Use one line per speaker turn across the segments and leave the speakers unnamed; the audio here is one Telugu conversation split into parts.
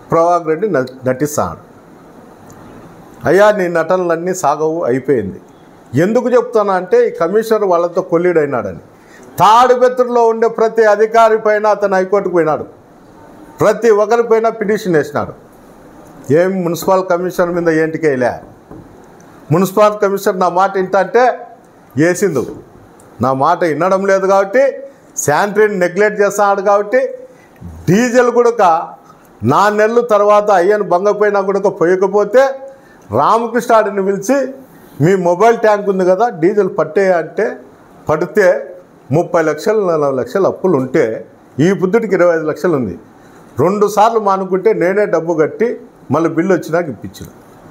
ప్రభాకర్ రెడ్డి న- నటిస్తాడు అయ్యా నీ నటనలన్నీ సాగవు అయిపోయింది ఎందుకు చెప్తాను అంటే ఈ కమిషనర్ వాళ్ళతో కొల్లీడైనాడని తాడిపెత్తుల్లో ఉండే ప్రతి అధికారి పైన అతను హైకోర్టుకు పోయినాడు ప్రతి ఒక్కరిపైన పిటిషన్ వేసినాడు ఏం మున్సిపల్ కమిషనర్ మీద ఏంటికేయలే మున్సిపల్ కమిషనర్ నా మాట వింటంటే వేసిండు నా మాట వినడం లేదు కాబట్టి శానిటరీని నెగ్లెక్ట్ చేస్తున్నాడు కాబట్టి డీజిల్ కూడా నా నెలలు తర్వాత అయ్యను బంగపోయినా కూడా పోయకపోతే రామకృష్ణాడిని పిలిచి మీ మొబైల్ ట్యాంక్ ఉంది కదా డీజిల్ పట్టే అంటే పడితే ముప్పై లక్షలు నలభై లక్షలు అప్పులు ఉంటే ఈ బుద్ధుడికి ఇరవై ఐదు లక్షలు ఉంది రెండు సార్లు మానుకుంటే నేనే డబ్బు కట్టి మళ్ళీ బిల్లు వచ్చినాక ఇప్పించిన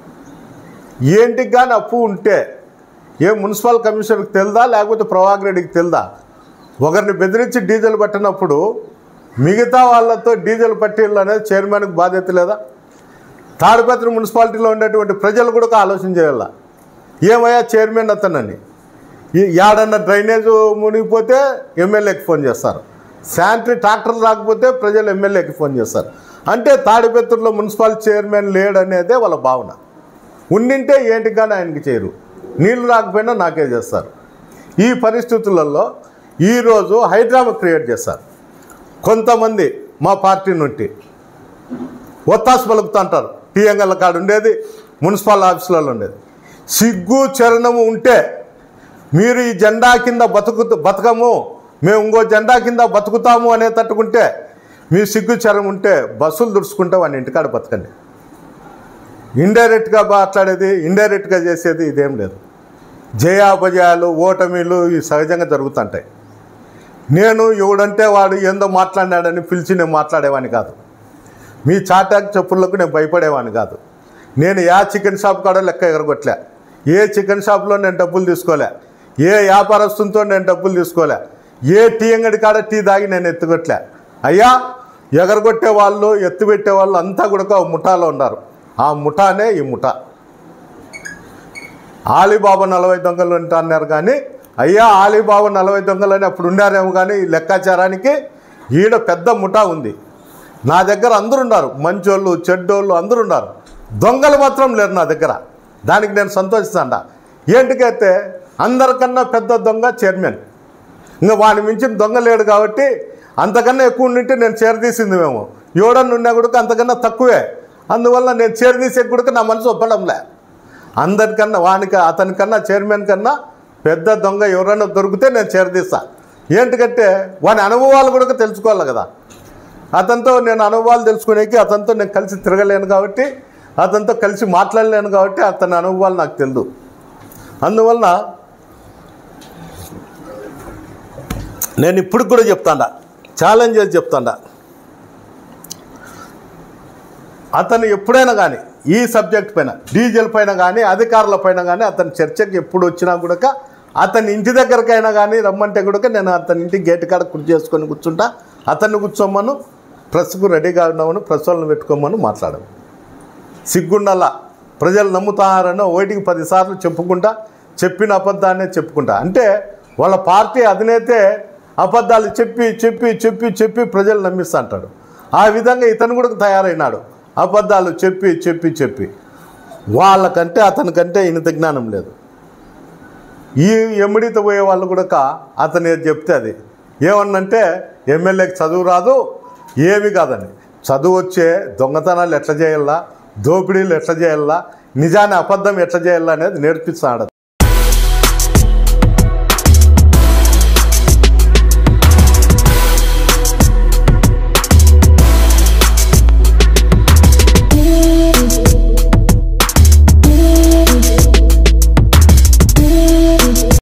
ఏంటికి కానీ అప్పు ఉంటే ఏ మున్సిపల్ కమిషనర్కి తెలుదా లేకపోతే ప్రభాకర్ రెడ్డికి తెలుదా ఒకరిని బెదిరించి డీజిల్ పట్టినప్పుడు మిగతా వాళ్ళతో డీజిల్ పట్టిళ్ళు అనేది చైర్మన్కి బాధ్యత లేదా తాడిపత్రి మున్సిపాలిటీలో ఉండేటువంటి ప్రజలు కూడా ఆలోచన చేయాల ఏమయ్యా చైర్మన్ అతనని ఈ యాడన్న డ్రైనేజ్ మునిగిపోతే ఎమ్మెల్యేకి ఫోన్ చేస్తారు శానిటరీ ట్రాక్టర్ రాకపోతే ప్రజలు ఎమ్మెల్యేకి ఫోన్ చేస్తారు అంటే తాడిపత్రిలో మున్సిపల్ చైర్మన్ లేడనేదే వాళ్ళ భావన ఉండింటే ఏంటి కానీ ఆయనకి చేయరు నీళ్లు రాకపోయినా నాకే చేస్తారు ఈ పరిస్థితులలో ఈరోజు హైడ్రామా క్రియేట్ చేస్తారు కొంతమంది మా పార్టీ నుండి ఒత్తాసు పలుకుతుంటారు టీఎంగల్ కాడ ఉండేది మున్సిపల్ ఆఫీసులలో ఉండేది సిగ్గు చరణము ఉంటే మీరు ఈ జెండా కింద బతుకు బతకము మేము ఇంకో జెండా కింద బతుకుతాము అనే తట్టుకుంటే మీ సిగ్గు చరం ఉంటే బస్సులు దుడుచుకుంటే వాడిని ఇంటికాడ బతకండి ఇండైరెక్ట్గా మాట్లాడేది ఇండైరెక్ట్గా చేసేది ఇదేం లేదు జయాపజయాలు ఓటమిలు ఇవి సహజంగా జరుగుతుంటాయి నేను ఎవడంటే వాడు ఏందో మాట్లాడినాడని పిలిచి నేను మాట్లాడేవాడిని కాదు మీ చాటాక్ చెప్పులకు నేను భయపడేవాడిని కాదు నేను యా చికెన్ షాప్ కాడ లెక్క ఎగరగొట్టలే ఏ చికెన్ షాప్లో నేను డబ్బులు తీసుకోలే ఏ వ్యాపారస్తులతో నేను డబ్బులు తీసుకోలే ఏ టీ అంగడి కాడ టీ దాగి నేను ఎత్తుకొట్టలే అయ్యా ఎగరగొట్టే వాళ్ళు ఎత్తుపెట్టే వాళ్ళు అంతా కూడా ఒక ముఠాలో ఉన్నారు ఆ ముఠానే ఈ ముఠా ఆలీబాబా నలభై దొంగలు ఉంటా అన్నారు కానీ అయ్యా ఆలీబాబా నలభై దొంగలు అని అప్పుడు ఉండారేమో కానీ ఈ లెక్కాచారానికి ఈడ పెద్ద ముఠా ఉంది నా దగ్గర అందరూ ఉన్నారు మంచోళ్ళు చెడ్డోళ్ళు అందరూ ఉన్నారు దొంగలు మాత్రం లేరు నా దగ్గర దానికి నేను సంతోషిస్తాండా ఏంటికైతే అందరికన్నా పెద్ద దొంగ చైర్మన్ ఇంకా వాని మించిన దొంగ లేడు కాబట్టి అంతకన్నా ఎక్కువ ఉండింటే నేను చేరదీసింది మేము ఎవడన్నా ఉన్నా కూడా అంతకన్నా తక్కువే అందువల్ల నేను చేరదీసే కూడా నా మనసు ఒప్పడంలే అందరికన్నా వానికి అతనికన్నా చైర్మన్ కన్నా పెద్ద దొంగ ఎవరైనా దొరికితే నేను చేరదీస్తా ఏంటికంటే వాని అనుభవాలు కూడా తెలుసుకోవాలి కదా అతనితో నేను అనుభవాలు తెలుసుకునేకి అతనితో నేను కలిసి తిరగలేను కాబట్టి అతనితో కలిసి మాట్లాడలేను కాబట్టి అతని అనుభవాలు నాకు తెలియదు అందువలన నేను ఇప్పుడు కూడా చెప్తాడా ఛాలెంజ్ చేసి చెప్తాడా అతను ఎప్పుడైనా కానీ ఈ సబ్జెక్ట్ పైన డీజిల్ పైన కానీ అధికారుల పైన కానీ అతని చర్చకి ఎప్పుడు వచ్చినా కూడా అతని ఇంటి దగ్గరకైనా కానీ రమ్మంటే కూడా నేను అతని ఇంటి గేట్ కాడ కుర్చీ చేసుకొని కూర్చుంటా అతన్ని కూర్చోమను ప్రెస్కు రెడీగా ఉన్నామని ప్రెస్ వాళ్ళని పెట్టుకోమని మాట్లాడము సిగ్గుండాల ప్రజలు నమ్ముతారని ఒకటికి పదిసార్లు చెప్పుకుంటా చెప్పిన అబద్ధాన్నే చెప్పుకుంటా అంటే వాళ్ళ పార్టీ అధినేతే అబద్ధాలు చెప్పి చెప్పి చెప్పి చెప్పి ప్రజలు నమ్మిస్తా అంటాడు ఆ విధంగా ఇతను కూడా తయారైనాడు అబద్ధాలు చెప్పి చెప్పి చెప్పి వాళ్ళకంటే అతనికంటే ఇంత జ్ఞానం లేదు ఈ ఎమ్మిడితో పోయే వాళ్ళు కూడా అతను ఏది చెప్తే అది ఏమన్నంటే ఎమ్మెల్యేకి చదువు రాదు ఏమి కాదని చదువు వచ్చే దొంగతనాలు ఎట్లా చేయాలా దోపిడీలు ఎట్లా చేయాలా నిజాన్ని అబద్ధం ఎట్లా చేయాలా అనేది నేర్పిస్తాడు